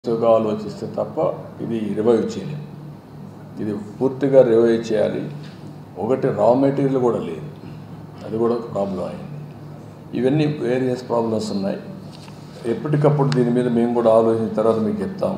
గా ఆలోచిస్తే తప్ప ఇది రివైవ్ చేయలేం ఇది పూర్తిగా రివైవ్ చేయాలి ఒకటి రా మెటీరియల్ కూడా లేదు అది కూడా ఒక ప్రాబ్లం అయింది ఇవన్నీ వేరియస్ ప్రాబ్లమ్స్ ఉన్నాయి ఎప్పటికప్పుడు దీని మీద మేము కూడా ఆలోచించిన తర్వాత మీకు చెప్తాం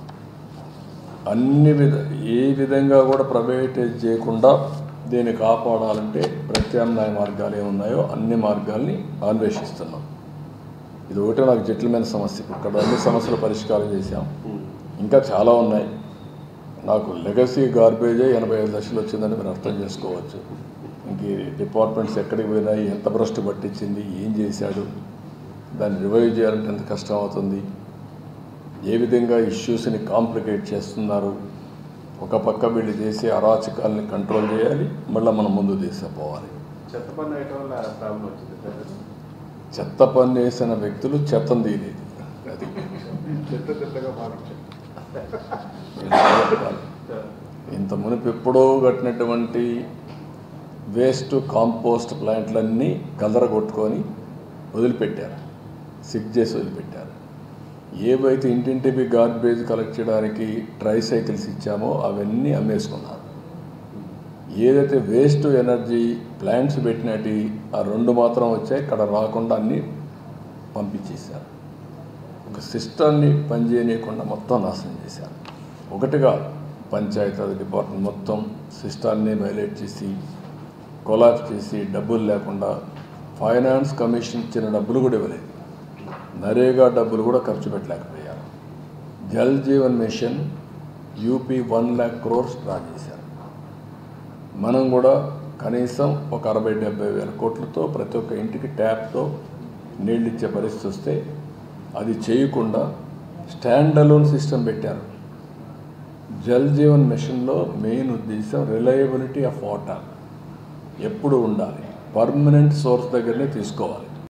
అన్ని విధ ఏ విధంగా కూడా ప్రైవేటైజ్ చేయకుండా దీన్ని కాపాడాలంటే ప్రత్యామ్నాయ మార్గాలు ఏమున్నాయో అన్ని మార్గాల్ని అన్వేషిస్తున్నాం ఇది ఒకటే నాకు జటిలమైన సమస్య ఇక్కడ అన్ని సమస్యలు పరిష్కారం చేశాం ఇంకా చాలా ఉన్నాయి నాకు లెగసీ గార్బేజే ఎనభై ఐదు లక్షలు వచ్చిందని మీరు అర్థం చేసుకోవచ్చు ఇంక ఈ డిపార్ట్మెంట్స్ ఎక్కడికి పోయినాయి ఎంత భ్రష్టు పట్టించింది ఏం చేశాడు దాన్ని రివైవ్ చేయాలంటే ఎంత కష్టం అవుతుంది ఏ విధంగా ఇష్యూస్ని కాంప్లికేట్ చేస్తున్నారు ఒక పక్క వీళ్ళు చేసే అరాచకాలని కంట్రోల్ చేయాలి మళ్ళీ మనం ముందు తీసుకుపోవాలి చెత్త పన్ను వేయటం వల్ల ప్రాబ్లం వచ్చింది సార్ చెత్త పన్ను వేసిన వ్యక్తులు చెత్తను తీయలేదు అది చెత్త చెత్తగా మారించారు ఇంత మునుపు ఎప్పుడో కట్టినటువంటి వేస్ట్ కాంపోస్ట్ ప్లాంట్లన్నీ కలరగొట్టుకొని వదిలిపెట్టారు సిక్ చేసి వదిలిపెట్టారు ఏవైతే ఇంటింటికి గార్బేజ్ కలెక్ట్ చేయడానికి ట్రై సైకిల్స్ ఇచ్చామో అవన్నీ అమ్మేసుకున్నారు ఏదైతే వేస్ట్ ఎనర్జీ ప్లాంట్స్ పెట్టినట్టు ఆ రెండు మాత్రం వచ్చాయి ఇక్కడ రాకుండా అన్నీ పంపించేశారు ఒక సిస్టమ్ని పనిచేయనీయకుండా మొత్తం నాశనం చేశారు ఒకటిగా పంచాయతీ డిపార్ట్మెంట్ మొత్తం సిస్టాన్ని వైలేట్ చేసి కొలాప్స్ చేసి డబ్బులు లేకుండా ఫైనాన్స్ కమిషన్ ఇచ్చిన డబ్బులు కూడా ఇవ్వలేదు నరేగా డబ్బులు కూడా ఖర్చు పెట్టలేకపోయారు Jal Jeevan mission UP one lakh crores draw చేశారు మనం కూడా కనీసం ఒక అరవై డెబ్బై వేల కోట్లతో ప్రతి ఒక్క ఇంటికి ట్యాప్తో నీళ్ళు ఇచ్చే పరిస్థితి వస్తే అది చేయకుండా స్టాండ్ అలోన్ సిస్టమ్ పెట్టారు జల్ జీవన్ మిషన్లో మెయిన్ ఉద్దేశం రిలయబిలిటీ ఆఫ్ వాటర్ ఎప్పుడు ఉండాలి పర్మనెంట్ సోర్స్ దగ్గరనే తీసుకోవాలి